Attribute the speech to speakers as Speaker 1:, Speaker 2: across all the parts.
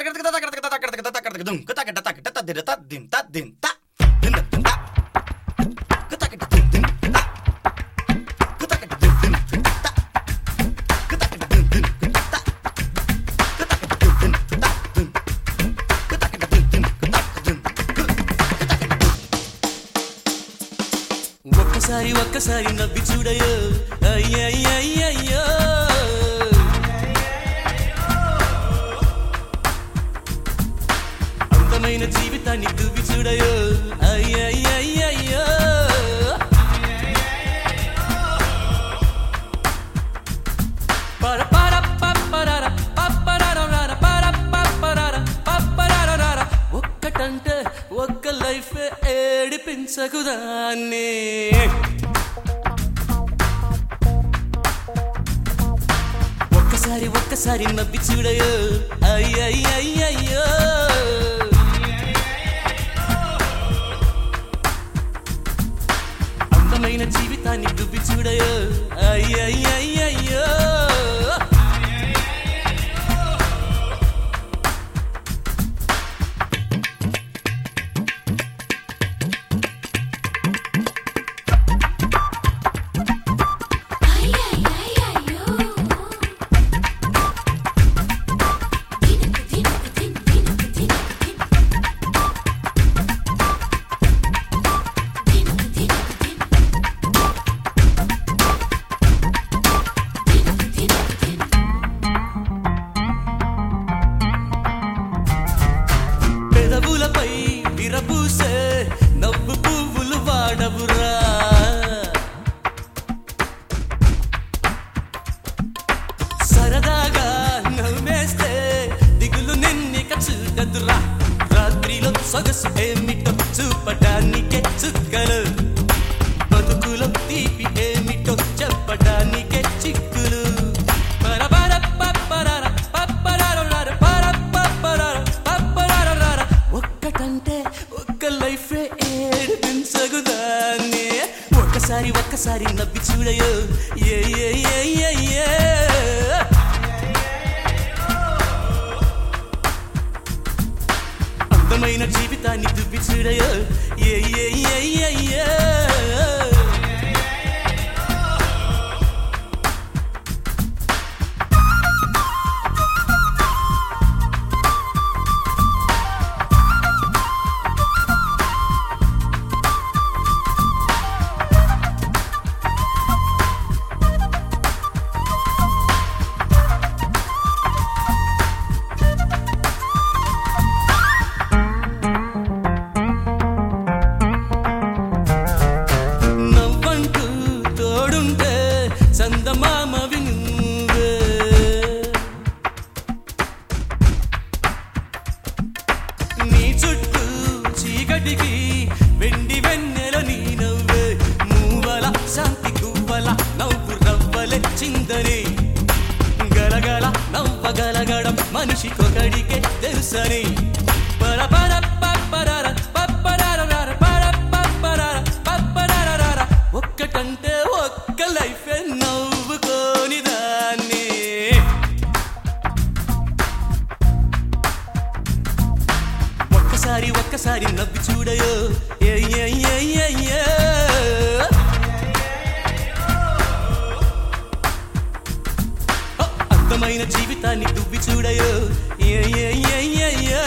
Speaker 1: ఒక్కసారి ఒక్కసారి నవ్వి చూడయో అయ్యయ్యయ్యయ్యో అందమైన జీవితాన్ని దువ్వి చూడయో అయ్యయ్యయ్యయ్యో పర పర పప్పరర పప్పరరరర పర పప్పరర పప్పరరరర ఒక్కటంటే ఒక్క లైఫ్ ఏడిపించకుదాన్ని ఒక్కసారి ఒక్కసారి నవ్వి చూడయో అయ్యయ్యయ్యయ్యో అందమైన జీవితాన్ని దువ్వి చూడయో అయ్యయ్యయ్యయ్యో పెదవులపై విరబూసే నవ్వు పువ్వులు వాడవురా సరదాగా నవ్వేస్తే దిగులు నిన్నిక చూడదురా రాత్రిలో సొగసు ఏమిటో చూపడానికే చుక్కలు బతుకులో తీపి ఏమిటో చెప్పడానికే చిక్కులు పరపర పప్పరర పప్పరరరర పర పప్పరర పప్పరరరర ఒక్కటంటే ఒక్క లైఫ్ ఏడిపించగుదాన్ని ఒక్కసారి ఒక్కసారి నవ్వి చూడయో ఏ ఏ ఏ ఏ ఏ అందమైన జీవితాన్ని దువ్వి చూడయో ఏ ఏ ఏ ఏ ఏ నవ్వంటూ తోడుంటే చందమామ వినువే నీ చుట్టూ చీకటికి వెండి వెన్నెల నీ నవ్వే మూవల శాంతి గువ్వల నవ్వు రవ్వలే చిందని గలగల నవ్వగలగడం మనిషికొకడికే తెలుసని పర పర పప్పరర పప్పరరరర పర పప్పరర పప్పరరరర ఒక్కటంటే ఒక్క లైఫ్ నవ్వుకోని దాన్ని ఒక్కసారి ఒక్కసారి నవ్వి చూడయో ఏ ఏ ఏ ఏ ఏ ఓ, అందమైన జీవితాన్ని దువ్వి చూడయో ఏ ఏ ఏ ఏ ఏ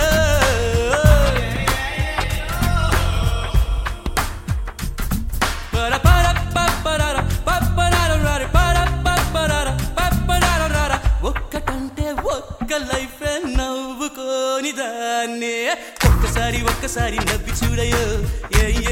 Speaker 1: పర పర పప్పరర పప్పరరరర పర పప్పరర పప్పరరరర ఒక్కటంటే ఒక్క లైఫ్ నవ్వుకోని దాన్ని ఒక్కసారి ఒక్కసారి నవ్వి చూడయో ఏ